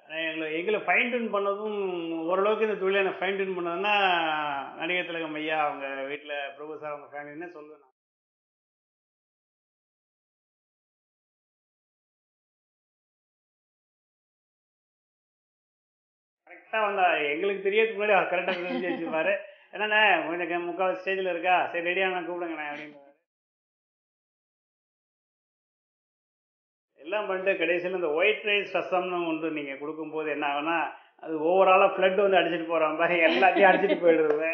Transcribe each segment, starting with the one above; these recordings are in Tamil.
எங்களை எங்களை ஃபைன் டியூன் பண்ணதும் ஓரளவுக்கு இந்த தொழிலை எனக்கு ஃபைன் டியூன் பண்ணதுன்னா நடிகர் திலகம் ஐயா அவங்க வீட்டில் பிரபு சார் அவங்க ஃபேமிலின்னு சொல்லுவேன் நான். கரெக்டாக வந்தா எங்களுக்கு தெரியறதுக்கு முன்னாடி அவர் கரெக்டாக தெரிஞ்சு வச்சுப்பாரு என்னண்ணே கொஞ்சம் முக்கால் ஸ்டேஜில் இருக்கா சரி ரெடியான கூப்பிடுங்கண்ணே அப்படின்னு எல்லாம் பண்ணிட்டு கடைசியில் இந்த ஒயிட் ரைஸ் ரசம்னு வந்து நீங்கள் கொடுக்கும்போது என்ன ஆகும்னா அது ஓவராலாக ஃப்ளட் வந்து அடிச்சிட்டு போகிற மாதிரி எல்லாத்தையும் அடிச்சிட்டு போயிடுறது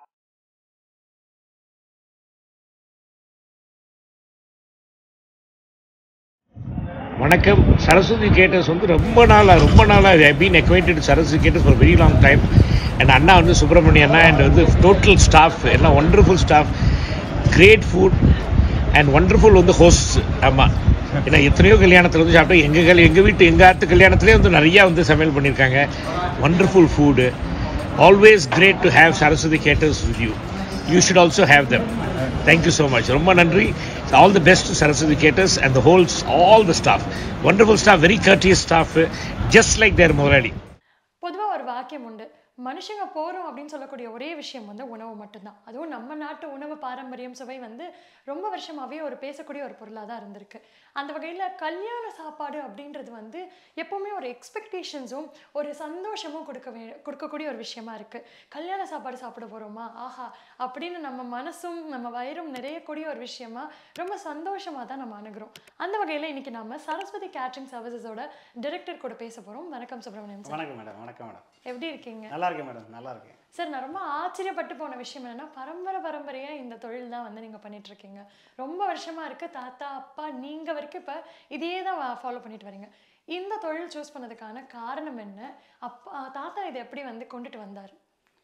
வணக்கம் சரஸ்வதி கேட்டர்ஸ் வந்து ரொம்ப நாளாக ரொம்ப நாளாக been acquainted Saraswathi caterers for very long time and அண்ணா வந்து சுப்பிரமணிய அண்ணா அண்ட் வந்து டோட்டல் ஸ்டாஃப் எல்லாம் wonderful staff great food and wonderful வந்து ஹோஸ்ட் ஆமாம் ஏன்னா எத்தனையோ கல்யாணத்தில் வந்து சாப்பிட்டு எங்கள் கல் எங்கள் வீட்டு எங்கள் ஆத்து கல்யாணத்துலேயே வந்து நிறையா வந்து சமையல் பண்ணியிருக்காங்க wonderful food always great to have Saraswathi caterers with you you should also have them thank you so much ரொம்ப நன்றி all the best Saraswathi caterers and the whole all the staff wonderful staff very courteous staff just like their முதலாளி பொதுவா ஒரு வாக்கியம் உண்டு மனுஷங்க போறோம் அப்படின்னு சொல்லக்கூடிய ஒரே விஷயம் வந்து உணவு மட்டும்தான் அதுவும் நம்ம நாட்டு உணவு பாரம்பரியம் சுவை வந்து ரொம்ப வருஷமாவே ஒரு பேசக்கூடிய ஒரு பொருளாக தான் இருந்திருக்கு அந்த வகையில கல்யாண சாப்பாடு அப்படின்றது வந்து எப்பவுமே ஒரு எக்ஸ்பெக்டேஷன்ஸும் ஒரு சந்தோஷமும் கொடுக்க வே கொடுக்கக்கூடிய ஒரு விஷயமா இருக்கு கல்யாண சாப்பாடு சாப்பிட போறோமா ஆஹா அப்படின்னு நம்ம மனசும் நம்ம வயிறும் நிறையக்கூடிய ஒரு விஷயமா ரொம்ப சந்தோஷமா தான் நம்ம அணுகிறோம் அந்த வகையில இன்னைக்கு நாம சரஸ்வதி கேட்ரிங் சர்வீசஸோட டைரக்டர் கூட பேச போறோம் வணக்கம் சுப்பிரமணியம் சார் வணக்கம் மேடம் வணக்கம் மேடம் எப்படி இருக்கீங்க நல்லா இருக்கேன் மேடம் நல்லா இருக்கேன் சார் நான் ரொம்ப ஆச்சரியப்பட்டு போன விஷயம் என்னன்னா பரம்பரை பரம்பரையா இந்த தொழில் தான் வந்து நீங்க பண்ணிட்டு இருக்கீங்க ரொம்ப வருஷமா இருக்கு தாத்தா அப்பா நீங்க வரைக்கும் இப்ப இதையே தான் ஃபாலோ பண்ணிட்டு வரீங்க இந்த தொழில் சூஸ் பண்ணதுக்கான காரணம் என்ன அப்பா தாத்தா இதை எப்படி வந்து கொண்டுட்டு வந்தார்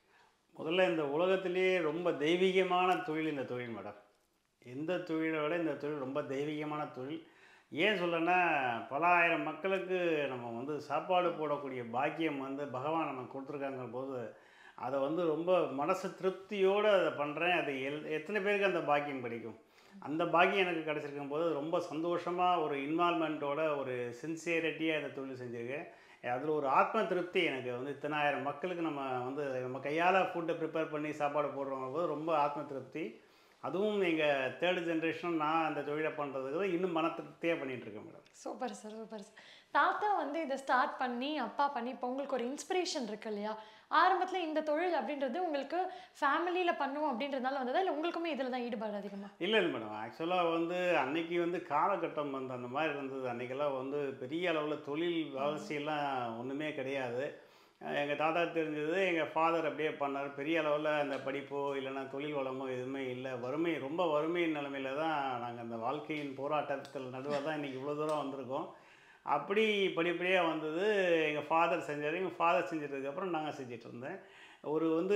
முதல்ல இந்த உலகத்திலேயே ரொம்ப தெய்வீகமான தொழில் இந்த தொழில் மேடம் எந்த தொழிலை விட இந்த தொழில் ரொம்ப தெய்வீகமான தொழில் ஏன் சொல்லனா பல ஆயிரம் மக்களுக்கு நம்ம வந்து சாப்பாடு போடக்கூடிய பாக்கியம் வந்து பகவான் நமக்கு கொடுத்துருக்காங்க போது அதை வந்து ரொம்ப மனசு திருப்தியோடு அதை பண்ணுறேன் அது எல் எத்தனை பேருக்கு அந்த பாக்கியம் கிடைக்கும் அந்த பாக்கியம் எனக்கு கிடச்சிருக்கும் போது ரொம்ப சந்தோஷமாக ஒரு இன்வால்மெண்ட்டோட ஒரு சின்சியரிட்டியாக இந்த தொழில் செஞ்சுருக்கேன் அதில் ஒரு ஆத்ம திருப்தி எனக்கு வந்து இத்தனாயிரம் மக்களுக்கு நம்ம வந்து நம்ம கையால் ஃபுட்டை ப்ரிப்பேர் பண்ணி சாப்பாடு போடுறவங்க போது ரொம்ப ஆத்ம திருப்தி அதுவும் எங்கள் தேர்டு ஜென்ரேஷன் நான் அந்த தொழிலை பண்ணுறதுக்கு இன்னும் மன திருப்தியாக பண்ணிகிட்ருக்கேன் madam super sir super sir தாத்தா வந்து இதை ஸ்டார்ட் பண்ணி அப்பா பண்ணி இப்போ உங்களுக்கு ஒரு இன்ஸ்பிரேஷன் இருக்கு இல்லையா ஆரம்பத்துல இந்த தொழில் அப்படின்றது உங்களுக்கு ஃபேமிலியில பண்ணுவோம் அப்படின்றதுனால வந்ததா இல்லை உங்களுக்குமே இதில் தான் ஈடுபாடு அதிகமா இல்லை இல்லை மேடம் ஆக்சுவலாக வந்து அன்னைக்கு வந்து காலகட்டம் வந்து அந்த மாதிரி இருந்தது அன்னைக்கெல்லாம் வந்து பெரிய அளவில் தொழில் வளர்ச்சியெல்லாம் ஒன்றுமே கிடையாது எங்கள் தாத்தா தெரிஞ்சது எங்கள் ஃபாதர் அப்படியே பண்ணார் பெரிய அளவில் அந்த படிப்போ இல்லைன்னா தொழில் வளமோ எதுவுமே இல்லை வறுமை ரொம்ப வறுமை நிலைமையில தான் நாங்கள் அந்த வாழ்க்கையின் போராட்டத்தில் நடுவாக தான் இன்றைக்கி இவ்வளோ தூரம் வந்திருக்கோம் அப்படி படிப்படியாக வந்தது எங்கள் ஃபாதர் செஞ்சார் எங்கள் ஃபாதர் செஞ்சதுக்கப்புறம் நாங்கள் செஞ்சிட்டு இருந்தேன் ஒரு வந்து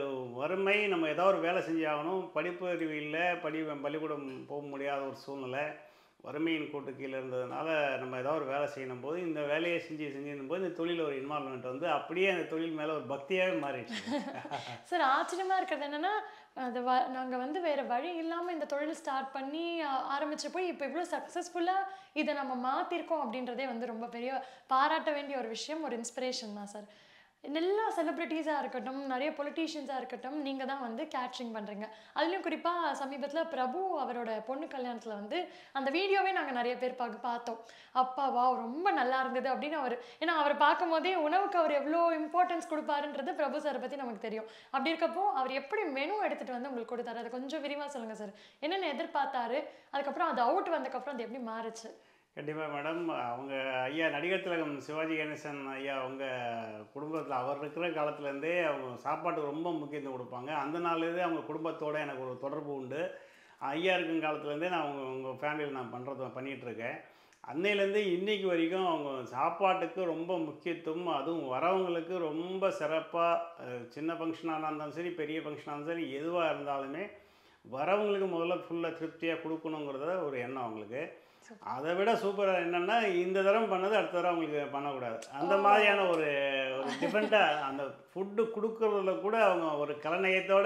வறுமை நம்ம ஏதாவது ஒரு வேலை செஞ்சாகணும் படிப்பு அறிவு இல்லை படி பள்ளிக்கூடம் போக முடியாத ஒரு சூழ்நிலை வறுமையின் கூட்டு கீழே இருந்ததுனால நம்ம ஏதாவது ஒரு வேலை செய்யணும் போது இந்த வேலையை செஞ்சு செஞ்சிருக்கும் போது இந்த தொழில் ஒரு இன்வால்மெண்ட் வந்து அப்படியே அந்த தொழில் மேலே ஒரு பக்தியாகவே மாறிடுச்சு சார் ஆச்சரியமா இருக்கிறது என்னன்னா அது வ நாங்கள் வந்து வேற வழி இல்லாமல் இந்த தொழில் ஸ்டார்ட் பண்ணி ஆ- ஆரம்பிச்ச போய் இப்போ இவ்வளோ சக்ஸஸ்ஃபுல்லாக இதை நம்ம மாற்றிருக்கோம் அப்படின்றதே வந்து ரொம்ப பெரிய பாராட்ட வேண்டிய ஒரு விஷயம் ஒரு இன்ஸ்பிரேஷன் தான் சார் எல்லா செலிப்ரிட்டிஸாக இருக்கட்டும் நிறைய பொலிட்டீஷியன்ஸாக இருக்கட்டும் நீங்கள் தான் வந்து கேட்ரிங் பண்ணுறீங்க அதுலேயும் குறிப்பாக சமீபத்தில் பிரபு அவரோட பொண்ணு கல்யாணத்தில் வந்து அந்த வீடியோவே நாங்கள் நிறைய பேர் பார்க்க பார்த்தோம் அப்பா வா ரொம்ப நல்லா இருந்தது அப்படின்னு அவர் ஏன்னா அவரை பார்க்கும் போதே உணவுக்கு அவர் எவ்வளோ இம்பார்ட்டன்ஸ் கொடுப்பாருன்றது பிரபு சாரை பற்றி நமக்கு தெரியும் அப்படி இருக்கப்போ அவர் எப்படி மெனு எடுத்துகிட்டு வந்து உங்களுக்கு கொடுத்தாரு அதை கொஞ்சம் விரிவாக சொல்லுங்கள் சார் என்னென்ன எதிர்பார்த்தாரு அதுக்கப்புறம் அது அவுட் வந்ததுக்கப்புறம் அது எப்படி மாறுச்சு கண்டிப்பாக மேடம் அவங்க ஐயா நடிகர் திலகம் சிவாஜி கணேசன் ஐயா அவங்க குடும்பத்தில் அவர் இருக்கிற காலத்துலேருந்தே அவங்க சாப்பாட்டுக்கு ரொம்ப முக்கியத்துவம் கொடுப்பாங்க அந்த நாள்லேருந்தே அவங்க குடும்பத்தோட எனக்கு ஒரு தொடர்பு உண்டு ஐயா இருக்கும் காலத்துலேருந்தே நான் அவங்க உங்கள் ஃபேமிலியில் நான் பண்ணுறது பண்ணிகிட்ருக்கேன் அன்னையிலேருந்து இன்னைக்கு வரைக்கும் அவங்க சாப்பாட்டுக்கு ரொம்ப முக்கியத்துவம் அதுவும் வரவங்களுக்கு ரொம்ப சிறப்பாக சின்ன ஃபங்க்ஷனாக இருந்தாலும் சரி பெரிய ஃபங்க்ஷனாக இருந்தாலும் சரி எதுவாக இருந்தாலுமே வரவங்களுக்கு முதல்ல ஃபுல்லாக திருப்தியாக கொடுக்கணுங்கிறத ஒரு எண்ணம் அவங்களுக்கு அதை விட சூப்பராக என்னென்னா இந்த தரம் பண்ணது அடுத்த தரம் அவங்களுக்கு பண்ணக்கூடாது அந்த மாதிரியான ஒரு ஒரு டிஃப்ரெண்ட்டாக அந்த ஃபுட்டு கொடுக்கறதுல கூட அவங்க ஒரு கலநயத்தோட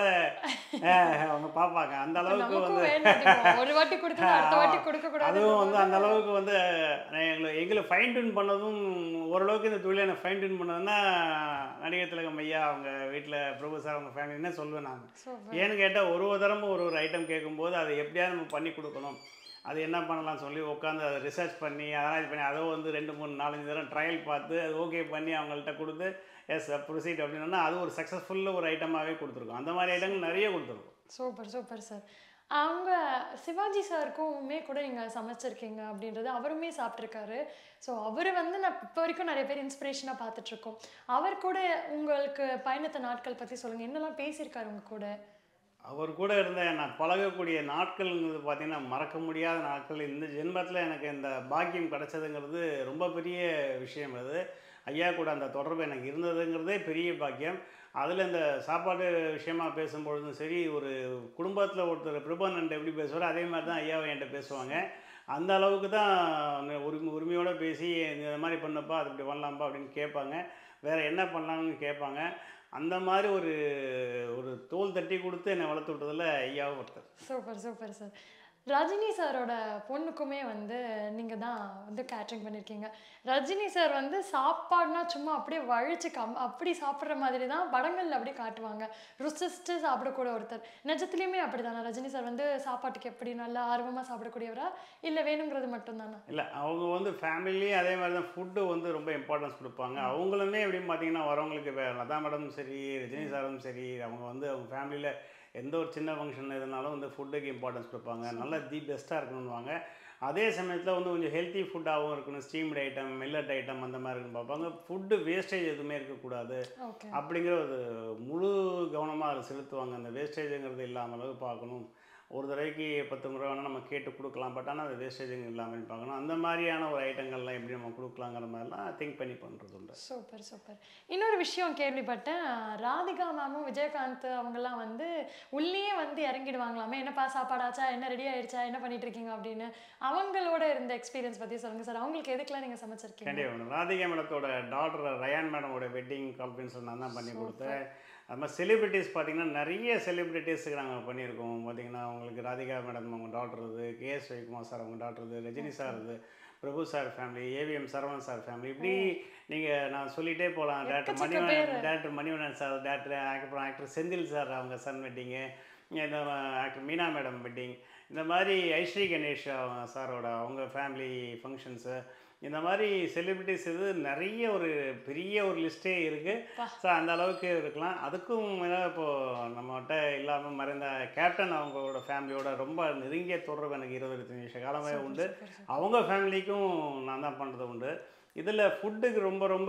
அஹ், அவங்க பார்ப்பாங்க அந்த அளவுக்கு நமக்கும் வந்து வேணும் அதிகம். ஒரு வாட்டி கொடுத்தது அடுத்த வாட்டி கொடுக்க கூடாது அதுவும் வந்து அந்த அளவுக்கு வந்து நான் எங்களை எங்களை ஃபைன் டியூன் பண்ணதும் ஓரளவுக்கு இந்த தொழிலை எனக்கு ஃபைன் டியூன் பண்ணதுன்னா நடிகர் திலகம் ஐயா அவங்க வீட்டில் பிரபு சார் அவங்க ஃபேமிலின்னு சொல்லுவேன் நான் சூப்பர் ஏன்னு கேட்டால் ஒரு ஒரு தரமும் ஒரு ஒரு ஐட்டம் கேட்கும்போது அதை எப்படியாவது நம்ம பண்ணி கொடுக்கணும் அது என்ன பண்ணலாம் சொல்லி உட்காந்து அதை ரிசர்ச் பண்ணி அனலைஸ் பண்ணி அதை வந்து ரெண்டு மூணு நாலஞ்சு தரம் ட்ரையல் பார்த்து அது ஓகே பண்ணி அவங்கள்ட்ட கொடுத்து எஸ் ப்ரொசீட் அப்படின்னா அது ஒரு சக்ஸஸ்ஃபுல் ஒரு ஐட்டமாகவே கொடுத்துருக்கோம் அந்த மாதிரி ஐட்டங்கள் நிறைய கொடுத்துருக்கோம் சூப்பர் சூப்பர் சார் அவங்க சிவாஜி சாருக்குமே கூட நீங்கள் சமைச்சிருக்கீங்க அப்படின்றது அவருமே சாப்பிட்ருக்காரு ஸோ அவர் வந்து நான் இப்போ வரைக்கும் நிறைய பேர் இன்ஸ்பிரேஷனாக பார்த்துட்ருக்கோம் அவர் கூட உங்களுக்கு பயணத்த நாட்கள் பற்றி சொல்லுங்கள் என்னெல்லாம் பேசியிருக்காரு உங்க கூட அவர் கூட இருந்த நான் பழகக்கூடிய நாட்கள்ங்கிறது பார்த்தீங்கன்னா மறக்க முடியாத நாட்கள் இந்த ஜென்மத்தில் எனக்கு இந்த பாக்கியம் கிடைச்சதுங்கிறது ரொம்ப பெரிய விஷயம் அது ஐயா கூட அந்த தொடர்பு எனக்கு இருந்ததுங்கிறதே பெரிய பாக்கியம் அதில் இந்த சாப்பாடு விஷயமா பேசும்பொழுதும் சரி ஒரு குடும்பத்தில் ஒருத்தர் பிரபந்தன்ட்ட எப்படி பேசுவாரோ அதே மாதிரி தான் ஐயாவை என்கிட்ட பேசுவாங்க அந்த அளவுக்கு தான் உரிமை உரிமையோடு பேசி இந்த மாதிரி பண்ணப்பா அது இப்படி பண்ணலாம்ப்பா அப்படின்னு கேட்பாங்க வேறு என்ன பண்ணலாம்னு கேட்பாங்க அந்த மாதிரி ஒரு ஒரு தோல் தட்டி கொடுத்து என்னை வளர்த்து விட்டதில் ஐயாவும் ஒருத்தர் சூப்பர் சூப்பர் சார் ரஜினி சாரோட பொண்ணுக்குமே வந்து நீங்கள் தான் வந்து கேட்ரிங் பண்ணியிருக்கீங்க ரஜினி சார் வந்து சாப்பாடுனா சும்மா அப்படியே வழிச்சு கம் அப்படி சாப்பிட்ற மாதிரி தான் படங்கள்ல அப்படியே காட்டுவாங்க ருசிச்சுட்டு சாப்பிடக்கூட ஒருத்தர் நிஜத்துலேயுமே அப்படி தானே ரஜினி சார் வந்து சாப்பாட்டுக்கு எப்படி நல்லா ஆர்வமாக சாப்பிடக்கூடியவரா இல்லை வேணுங்கிறது மட்டும்தானா இல்லை அவங்க வந்து ஃபேமிலியே அதே மாதிரி தான் ஃபுட்டு வந்து ரொம்ப இம்பார்ட்டன்ஸ் கொடுப்பாங்க அவங்களுமே எப்படின்னு பார்த்தீங்கன்னா வரவங்களுக்கு இப்போ லதா மேடமும் சரி ரஜினி சாரும் சரி அவங்க வந்து அவங்க ஃபேமிலியில் எந்த ஒரு சின்ன ஃபங்க்ஷன் எதுனாலும் வந்து ஃபுட்டுக்கு இம்பார்ட்டன்ஸ் கொடுப்பாங்க நல்லா தி பெஸ்ட்டாக இருக்கணும்னுவாங்க அதே சமயத்தில் வந்து கொஞ்சம் ஹெல்த்தி ஃபுட்டாகவும் இருக்கணும் ஸ்டீம்டு ஐட்டம் மில்லட் ஐட்டம் அந்த மாதிரி இருக்குன்னு பார்ப்பாங்க ஃபுட்டு வேஸ்டேஜ் எதுவுமே இருக்கக்கூடாது ஓகே அப்படிங்கிற ஒரு முழு கவனமாக அதில் செலுத்துவாங்க அந்த வேஸ்டேஜுங்கிறது இல்லாமல் அளவு பார்க்கணும் ஒரு தடவைக்கு பத்து முறை வேணால் நம்ம கேட்டு கொடுக்கலாம் பட் ஆனால் அது வேஸ்டேஜுங்க இல்லாமல் பார்க்கணும் அந்த மாதிரியான ஒரு ஐட்டங்கள்லாம் எப்படி நம்ம கொடுக்கலாங்கிற மாதிரிலாம் திங்க் பண்ணி பண்ணுறது உண்டு சூப்பர் சூப்பர் இன்னொரு விஷயம் கேள்விப்பட்டேன் ராதிகா மேமும் விஜயகாந்த் அவங்கெல்லாம் வந்து உள்ளேயே வந்து இறங்கிடுவாங்களாமே என்னப்பா சாப்பாடாச்சா என்ன ரெடி ஆயிடுச்சா என்ன பண்ணிட்டு இருக்கீங்க அப்படின்னு அவங்களோட இருந்த எக்ஸ்பீரியன்ஸ் பற்றி சொல்லுங்க சார் அவங்களுக்கு எதுக்கெல்லாம் நீங்கள் சமைச்சிருக்கீங்க கண்டிப்பாக வேணும் ராதிகா மேடத்தோட டாக்டர் ரயான் மேடமோட வெட்டிங் கான்ஃபரன்ஸில் நான் தான் பண்ணி கொடுத்தேன் அது மாதிரி செலிப்ரிட்டிஸ் பார்த்தீங்கன்னா நிறைய செலிப்ரிட்டிஸுக்கு நாங்கள் பண்ணியிருக்கோம் பார்த்தீங்கன்னா அவங்களுக்கு ராதிகா மேடம் அவங்க டாக்டர் இது கே எஸ் ரவிக்குமார் சார் அவங்க டாக்டர் இது ரஜினி சார் இது Prabhu sir family AVM Saravanan sir family இப்படி நீங்கள் நான் சொல்லிகிட்டே போகலாம் டேரக்டர் எக்கச்சக்க மணிவண்ணன் பேரு. டேரக்டர் மணிவண்ணன் சார் டேரக்டர் அப்புறம் ஆக்டர் செந்தில் சார் அவங்க சன் வெட்டிங்கு இந்த ஆக்டர் மீனா மேடம் வெட்டிங் இந்த மாதிரி ஐஸ்ரீ கணேஷ் அவங்க சாரோட அவங்க ஃபேமிலி ஃபங்க்ஷன்ஸு இந்த மாதிரி செலிப்ரிட்டிஸ் இது நிறைய ஒரு பெரிய ஒரு லிஸ்ட்டே இருக்குது பா. ஸோ அந்த அளவுக்கு இருக்கலாம் அதுக்கும் மேலே இப்போது நம்மகிட்ட இல்லாமல் மறைந்த கேப்டன் அவங்களோட ஃபேமிலியோட ரொம்ப நெருங்கிய தொடர்பு எனக்கு இருபது இருபத்தஞ்சு வருஷ காலமே உண்டு அவங்க ஃபேமிலிக்கும் நான் தான் பண்ணுறது உண்டு இதில் ஃபுட்டுக்கு ரொம்ப ரொம்ப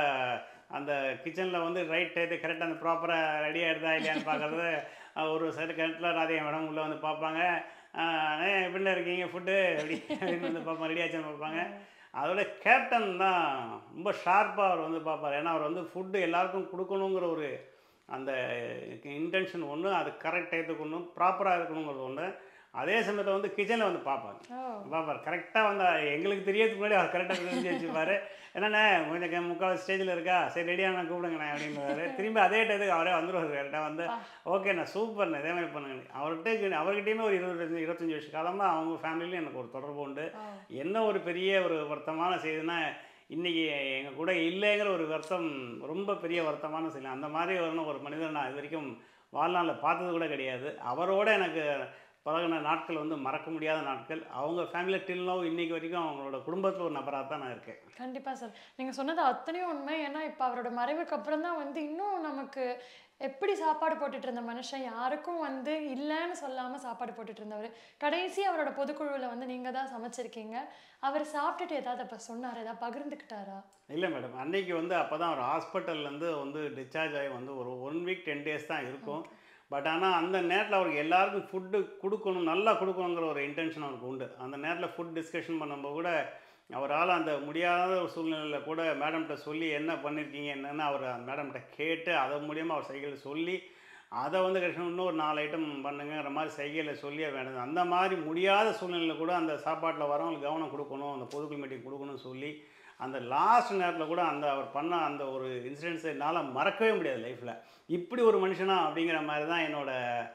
அந்த கிச்சனில் வந்து ரைட் டயத்து கரெக்டாக அந்த ப்ராப்பராக ரெடி ஆகிடுதா இல்லையான்னு பார்க்குறது ஒரு சைடு கரெக்டில் ராதிகா மேடம் உள்ளே வந்து பார்ப்பாங்க ஏ எப்படில இருக்கீங்க ஃபுட்டு அப்படி அப்படின்னு வந்து பார்ப்பாங்க ரெடி ஆச்சுன்னு பார்ப்பாங்க அதோட கேப்டன் தான் ரொம்ப ஷார்ப்பாக அவர் வந்து பார்ப்பார் ஏன்னா அவர் வந்து ஃபுட்டு எல்லாருக்கும் கொடுக்கணுங்கிற ஒரு அந்த இன்டென்ஷன் ஒன்று அது கரெக்ட் டயத்துக்கு ஒன்று ப்ராப்பராக இருக்கணுங்கிறது ஒன்று அதே சமயத்தில் வந்து கிச்சனில் வந்து பார்ப்பாங்க ஓ பார்ப்பார் கரெக்டாக வந்து எங்களுக்கு தெரியறதுக்கு முன்னாடி அவர் கரெக்டாக தெரிஞ்சு வச்சுப்பார் என்னண்ணே கொஞ்சம் க- முக்கால் ஸ்டேஜில் இருக்கா சரி ரெடியான கூப்பிடுங்கண்ணே அப்படின்னுவாரு திரும்பி அதே டயத்துக்கு அவரே வந்துடுவார் கரெக்டாக வந்து ஓகேண்ணா சூப்பர்ண்ணே இதே மாதிரி பண்ணுங்க அவர்கிட்ட அவர்கிட்டயுமே ஒரு இருபத்தஞ்சு இருபத்தஞ்சி வருஷ காலமாக அவங்க ஃபேமிலியிலும் எனக்கு ஒரு தொடர்பு உண்டு ஆ. என்ன ஒரு பெரிய ஒரு வருத்தமான செய்தினா இன்றைக்கி எங்கள் கூட இல்லைங்கிற ஒரு வருத்தம் ரொம்ப பெரிய வருத்தமான செய்தி அந்த மாதிரி வரணும் ஒரு மனிதர் நான் இது வரைக்கும் வாழ்நாளில் பார்த்தது கூட கிடையாது அவரோட எனக்கு பழகின நாட்கள் வந்து மறக்க முடியாத நாட்கள் அவங்க ஃபேமிலியில் டில் நோ இன்னைக்கு வரைக்கும் அவங்களோட குடும்பத்தில் ஒரு நபராக தான் நான் இருக்கேன் கண்டிப்பா சார் நீங்க சொன்னது அத்தனையும் உண்மை ஏன்னா இப்போ அவரோட மறைவுக்கு அப்புறம் தான் வந்து இன்னும் நமக்கு எப்படி சாப்பாடு போட்டுட்டு இருந்த மனுஷன் யாருக்கும் வந்து இல்லைன்னு சொல்லாம சாப்பாடு போட்டுட்டு இருந்தவர் கடைசி அவரோட பொதுக்குழுவில் வந்து நீங்க தான் சமைச்சிருக்கீங்க அவர் சாப்பிட்டுட்டு ஏதாவது அப்ப சொன்னார் ஏதாவது பகிர்ந்துக்கிட்டாரா இல்லை மேடம் அன்னைக்கு வந்து அப்போ தான் ஒரு ஹாஸ்பிட்டல்லேருந்து வந்து டிஸ்சார்ஜ் ஆகி வந்து ஒரு ஒன் வீக் டென் டேஸ் தான் இருக்கும் பட் ஆனால் அந்த நேரத்தில் அவருக்கு எல்லாருக்கும் ஃபுட்டு கொடுக்கணும் நல்லா கொடுக்கணுங்கிற ஒரு இன்டென்ஷன் அவருக்கு உண்டு அந்த நேரத்தில் ஃபுட் டிஸ்கஷன் பண்ணும்போது கூட அவரால் அந்த முடியாத ஒரு சூழ்நிலையில் கூட மேடம்கிட்ட சொல்லி என்ன பண்ணியிருக்கீங்க என்னென்னு அவர் அந்த மேடம்கிட்ட கேட்டு அதன் மூலியமாக அவர் சைக்கிள் சொல்லி அதை வந்து கடைசி இன்னும் ஒரு நாலு ஐட்டம் பண்ணுங்கிற மாதிரி சைகையில் சொல்லி வேணும் அந்த மாதிரி முடியாத சூழ்நிலையில் கூட அந்த சாப்பாட்டில் வரவங்களுக்கு கவனம் கொடுக்கணும் அந்த பொதுக்குழு மீட்டிங் கொடுக்கணும்னு சொல்லி அந்த லாஸ்ட் நேரத்தில் கூட அந்த அவர் பண்ண அந்த ஒரு இன்சிடென்ட்ஸை என்னால் மறக்கவே முடியாது லைஃப்பில் இப்படி ஒரு மனுஷனா அப்படிங்கிற மாதிரி தான் என்னோட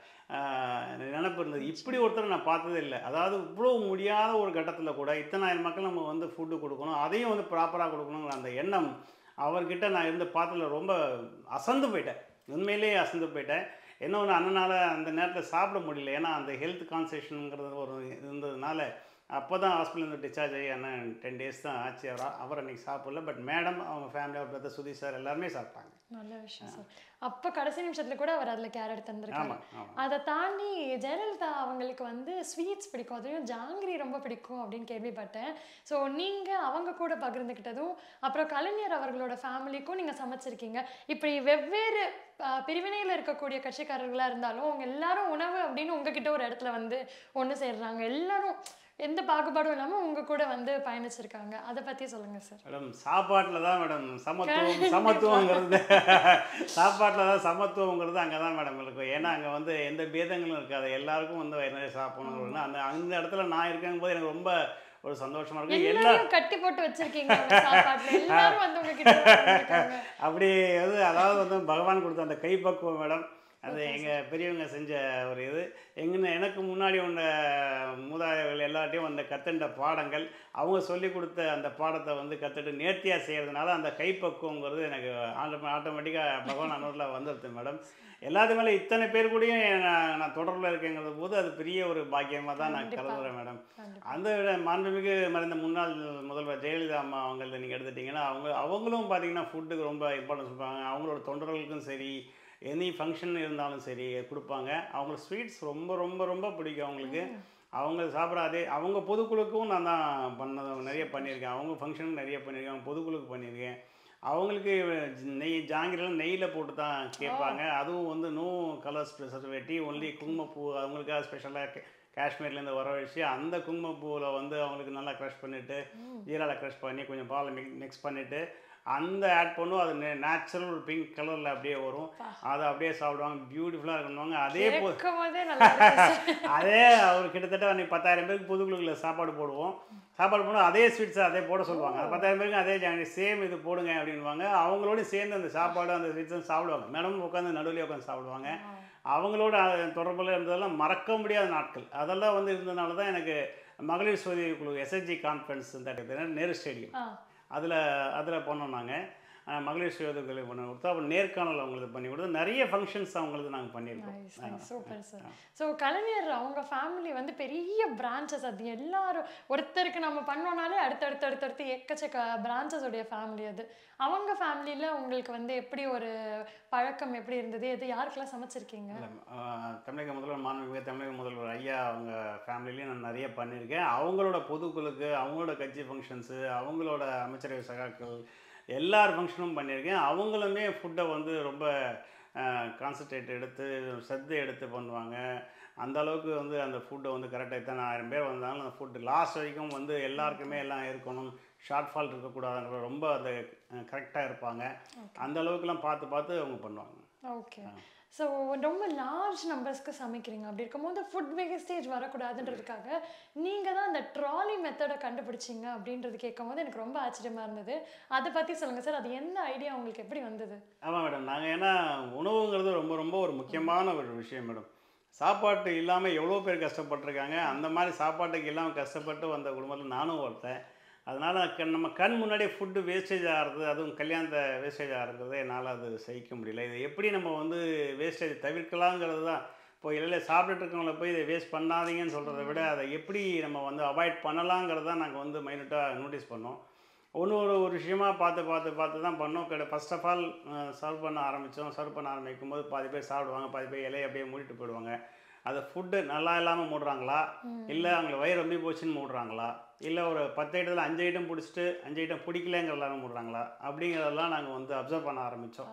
ஆஹ், நினைப்பு இருந்தது இப்படி ஒருத்தரை நான் பார்த்ததே இல்லை அதாவது இவ்வளோ முடியாத ஒரு கட்டத்தில் கூட இத்தனாயிரம் மக்கள் நம்ம வந்து ஃபுட்டு கொடுக்கணும் அதையும் வந்து ப்ராப்பராக கொடுக்கணுங்கிற அந்த எண்ணம் அவர்கிட்ட நான் இருந்து பார்த்ததுல ரொம்ப அசந்து போயிட்டேன் உண்மையிலேயே அசந்து போயிட்டேன் என்ன ஒன்று அண்ணனால் அந்த நேரத்தில் சாப்பிட முடியல ஏன்னா அந்த ஹெல்த் கான்சன்ட்ரேஷனுங்கிறது ஒரு இருந்ததுனால அப்போ தான் ஹாஸ்பிட்டலேருந்து டிஸ்சார்ஜ் ஆகி அண்ணன் டென் டேஸ் தான் ஆச்சு அவர் அவர் அன்றைக்கி சாப்பிடல பட் மேடம் அவங்க ஃபேமிலி அவர் பிரதர் சுதீஷ் சார் எல்லாருமே சாப்பிட்டாங்க நல்ல விஷயம் சார் அப்போ கடைசி நிமிஷத்துல கூட அவர் அதுல கேர் எடுத்து வந்திருக்காரு ஆமாம் ஆமாம் அதை தாண்டி ஜெயலலிதா அவங்களுக்கு வந்து ஸ்வீட்ஸ் பிடிக்கும் அதுவும் ஜாங்கிரி ரொம்ப பிடிக்கும் அப்படின்னு கேள்விப்பட்டேன் ஸோ நீங்கள் அவங்க கூட பகிர்ந்துக்கிட்டதும் அப்புறம் கலைஞர் அவர்களோட ஃபேமிலிக்கும் நீங்கள் சமைச்சிருக்கீங்க இப்படி வெவ்வேறு பிரிவினையில் இருக்கக்கூடிய கட்சிக்காரர்களாக இருந்தாலும் அவங்க எல்லாரும் உணவு அப்படின்னு உங்ககிட்ட ஒரு இடத்துல வந்து ஒன்று சேர்றாங்க எல்லாரும் எந்த பாகுபாடும் இல்லாமல் உங்க கூட வந்து பயணிச்சிருக்காங்க அதை பற்றி சொல்லுங்கள் சார் மேடம் சாப்பாட்டில் தான் மேடம் சமத்துவம் சமத்துவங்கிறது சாப்பாட்டில் தான் சமத்துவங்கிறது அங்கே தான் மேடம் இருக்கும் ஏன்னா அங்கே வந்து எந்த பேதங்களும் இருக்காது எல்லாருக்கும் வந்து வயிறு நிறைய சாப்பிடணும்னு அந்த அந்த இடத்துல நான் இருக்கேங்க போது எனக்கு ரொம்ப ஒரு சந்தோஷமா இருக்கும் எல்லா எல்லாரையும் கட்டி போட்டு வச்சிருக்கீங்க உங்க சாப்பாட்டுல எல்லாரும் வந்து உங்ககிட்ட வந்திருக்காங்க அப்படி வந்து அதாவது வந்து பகவான் கொடுத்த அந்த கைப்பக்குவம் மேடம் அது எங்கள் பெரியவங்க செஞ்ச ஒரு இது எங்கன்னு எனக்கு முன்னாடி உள்ள மூதாதையர்கள் எல்லார்ட்டையும் அந்த கத்துண்ட பாடங்கள் அவங்க சொல்லி கொடுத்த அந்த பாடத்தை வந்து கற்றுட்டு நேர்த்தியாக செய்கிறதுனால அந்த கைப்பக்குவங்கிறது எனக்கு ஆட்டோ ஆட்டோமேட்டிக்காக பகவான் அன்னூரில் வந்துடுது மேடம் எல்லாத்து மேலே இத்தனை பேர் கூடயும் நான் நான் தொடர்பில் இருக்கேங்கிறது போது அது பெரிய ஒரு பாக்கியமாக தான் நான் கண்டிப்பா. கருதுகிறேன் மேடம் கண்டிப்பா. அந்த விட மாண்புமிகு மறைந்த முன்னாள் முதல்வர் ஜெயலலிதா அம்மா அவங்கள நீங்கள் எடுத்துட்டிங்கன்னா அவங்க அவங்களும் பார்த்தீங்கன்னா ஃபுட்டுக்கு ரொம்ப இம்பார்ட்டன்ஸ் கொடுப்பாங்க அவங்களோட தொண்டர்களுக்கும் சரி எனி ஃபங்க்ஷன் இருந்தாலும் சரி கொடுப்பாங்க அவங்களுக்கு ஸ்வீட்ஸ் ரொம்ப ரொம்ப ரொம்ப பிடிக்கும் அவங்களுக்கு அவங்க சாப்பிட்ற அதே அவங்க பொதுக்குழுக்கும் நான் தான் பண்ணது நிறைய பண்ணியிருக்கேன் அவங்க ஃபங்க்ஷனுக்கு நிறைய பண்ணியிருக்கேன் அவங்க பொதுக்குழுக்கு பண்ணியிருக்கேன் அவங்களுக்கு நெய் ஜாங்கிரிலாம் நெய்யில் போட்டு தான் கேட்பாங்க அதுவும் வந்து நோ கலர்ஸ் ப்ரிசர்வேட்டிவ் ஒன்லி குங்குமப்பூ அவங்களுக்காக ஸ்பெஷலாக காஷ்மீர்லேருந்து வரவழைச்சு அந்த குங்குமப்பூவில் வந்து அவங்களுக்கு நல்லா க்ரஷ் பண்ணிவிட்டு ஜீரால க்ரஷ் பண்ணி கொஞ்சம் பால் மிக்ஸ் பண்ணிவிட்டு அந்த ஆட் பண்ணும் அது நேச்சுரல் பிங்க் கலரில் அப்படியே வரும் அதை அப்படியே சாப்பிடுவாங்க பியூட்டிஃபுல்லாக இருக்கணுவாங்க அதே போ கேட்கும் போதே நல்லா இருக்கு sir. அதே அவர் கிட்டத்தட்ட அன்னைக்கு பத்தாயிரம் பேருக்கு புதுக்குழுக்கில் சாப்பாடு போடுவோம் சாப்பாடு போடும் அதே ஸ்வீட்ஸ் அதே போட சொல்லுவாங்க அந்த பத்தாயிரம் பேருக்கு அதே ஜாங்கி சேம் இது போடுங்க அப்படின்வாங்க அவங்களோட சேர்ந்து அந்த சாப்பாடு அந்த ஸ்வீட்ஸும் சாப்பிடுவாங்க மேடம் உட்காந்து நடுவில் உட்காந்து சாப்பிடுவாங்க அவங்களோட அஹ், தொடர்புல இருந்ததெல்லாம் மறக்க முடியாத நாட்கள் அதெல்லாம் வந்து இருந்ததுனால தான் எனக்கு மகளிர் சுய குழு எஸ்எஸ்ஜி கான்ஃபரன்ஸ் இந்த நேரு ஸ்டேடியம் ஆ அதில் அதில் பண்ணோம் நாங்கள் மகளிர் சுய உதவி பண்ணி கொடுத்தோம் அப்புறம் நேர்காணல் அவங்களுக்கு பண்ணி கொடுத்து நிறைய ஃபங்க்ஷன்ஸ் அவங்களுக்கு நாங்கள் பண்ணியிருக்கோம் சூப்பர் சார் ஸோ கலைஞர் அவங்க ஃபேமிலி வந்து பெரிய பிரான்ச்சஸ் அது எல்லாரும் ஒருத்தருக்கு நம்ம பண்ணோம்னாலே அடுத்தடுத்து அடுத்தடுத்து எக்கச்சக்க பிரான்ச்சஸ் உடைய ஃபேமிலி அது அவங்க ஃபேமிலியில் உங்களுக்கு வந்து எப்படி ஒரு பழக்கம் எப்படி இருந்தது எது யாருக்கெல்லாம் சமைச்சிருக்கீங்க இல்ல, ஆஹ், தமிழக முதல்வர் மாண்புமிகு தமிழக முதல்வர் ஐயா அவங்க ஃபேமிலிலையும் நான் நிறைய பண்ணியிருக்கேன் அவங்களோட பொதுக்குழுக்கு அவங்களோட கட்சி ஃபங்க்ஷன்ஸு அவங்களோட அமைச்சரவை சகாக்கள் எல்லார் ஃபங்க்ஷனும் பண்ணியிருக்கேன் அவங்களுமே ஃபுட்டை வந்து ரொம்ப கான்சன்ட்ரேட் எடுத்து சத்து எடுத்து பண்ணுவாங்க அந்த அளவுக்கு வந்து அந்த ஃபுட்டை வந்து கரெக்டாக எத்தனை ஆயிரம் பேர் வந்தாலும் அந்த ஃபுட்டு லாஸ்ட் வரைக்கும் வந்து எல்லாருக்குமே எல்லாம் இருக்கணும் ஷார்ட் ஃபால் இருக்கக்கூடாதுன்ற ரொம்ப அந்த கரெக்டாக இருப்பாங்க அந்த அளவுக்குலாம் பார்த்து பார்த்து அவங்க பண்ணுவாங்க ஓகே ஸோ ரொம்ப லார்ஜ் நம்பர்ஸ்க்கு சமைக்கிறீங்க அப்படி இருக்கும்போது ஃபுட் வேஸ்டேஜ் வரக்கூடாதுன்றதுக்காக நீங்கள் தான் அந்த ட்ராலி மெத்தடை கண்டுபிடிச்சீங்க அப்படின்றது கேட்கும்போது எனக்கு ரொம்ப ஆச்சரியமாக இருந்தது அதை பற்றி சொல்லுங்கள் சார் அது எந்த ஐடியா உங்களுக்கு எப்படி வந்தது ஆமாம் மேடம் நாங்கள் ஏன்னா உணவுங்கிறது ரொம்ப ரொம்ப ஒரு முக்கியமான ஒரு விஷயம் மேடம் சாப்பாட்டு இல்லாமல் எவ்வளோ பேர் கஷ்டப்பட்டிருக்காங்க அந்த மாதிரி சாப்பாட்டுக்கு இல்லாமல் கஷ்டப்பட்டு வந்த குடும்பத்தில் நானும் ஒருத்தன் அதனால் கண் நம்ம கண் முன்னாடியே ஃபுட்டு வேஸ்டேஜ் ஆகிறது அதுவும் கல்யாணத்தை வேஸ்டேஜ் ஆகிறது என்னால் அது சகிக்க முடியல இதை எப்படி நம்ம வந்து வேஸ்டேஜ் தவிர்க்கலாங்கிறது தான் இப்போ இடையில சாப்பிட்டுட்டு இருக்கவங்கள போய் இதை வேஸ்ட் பண்ணாதீங்கன்னு சொல்கிறத விட அதை எப்படி நம்ம வந்து அவாய்ட் பண்ணலாங்கிறது தான் நாங்கள் வந்து மைனூட்டாக நோட்டீஸ் பண்ணோம் ஒன்று ஒரு ஒரு விஷயமா பார்த்து பார்த்து பார்த்து தான் பண்ணோம் கடை ஃபர்ஸ்ட் ஆஃப் ஆல் சர்வ் பண்ண ஆரம்பித்தோம் சர்வ் பண்ண ஆரம்பிக்கும் போது பாதி பேர் சாப்பிடுவாங்க பாதி பேர் இலையை அப்படியே மூடிட்டு போயிடுவாங்க அது ஃபுட்டு நல்லா இல்லாமல் மூடுறாங்களா இல்லை அவங்களுக்கு வயிறு ரொம்ப போச்சுன்னு மூடுறாங்களா இல்லை ஒரு பத்து ஐட்டத்தில் அஞ்சு ஐட்டம் பிடிச்சிட்டு அஞ்சு ஐட்டம் பிடிக்கலங்கிறதால மூடுறாங்களா அப்படிங்கிறதெல்லாம் நாங்கள் வந்து அப்சர்வ் பண்ண ஆரம்பித்தோம்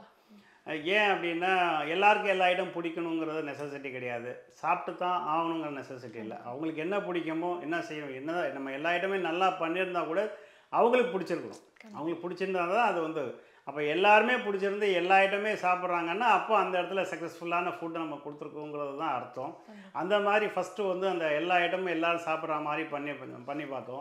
ஏன் அப்படின்னா எல்லாருக்கும் எல்லா ஐட்டம் பிடிக்கணுங்கிறது நெசசிட்டி கிடையாது சாப்பிட்டு தான் ஆகணுங்கிற நெசசிட்டி இல்லை அவங்களுக்கு என்ன பிடிக்குமோ என்ன செய்யணும் என்ன நம்ம எல்லா ஐட்டமே நல்லா பண்ணியிருந்தா கூட அவங்களுக்கு பிடிச்சிருக்கணும் அவங்களுக்கு பிடிச்சிருந்தா தான் அது வந்து அப்போ எல்லாருமே பிடிச்சிருந்து எல்லா ஐட்டமே சாப்பிட்றாங்கன்னா அப்போ அந்த இடத்துல சக்ஸஸ்ஃபுல்லான ஃபுட்டு நம்ம கொடுத்துருக்கோங்கிறது தான் அர்த்தம் அந்த மாதிரி ஃபஸ்ட்டு வந்து அந்த எல்லா ஐட்டமும் எல்லாரும் சாப்பிட்ற மாதிரி பண்ணி பண்ணி பார்த்தோம்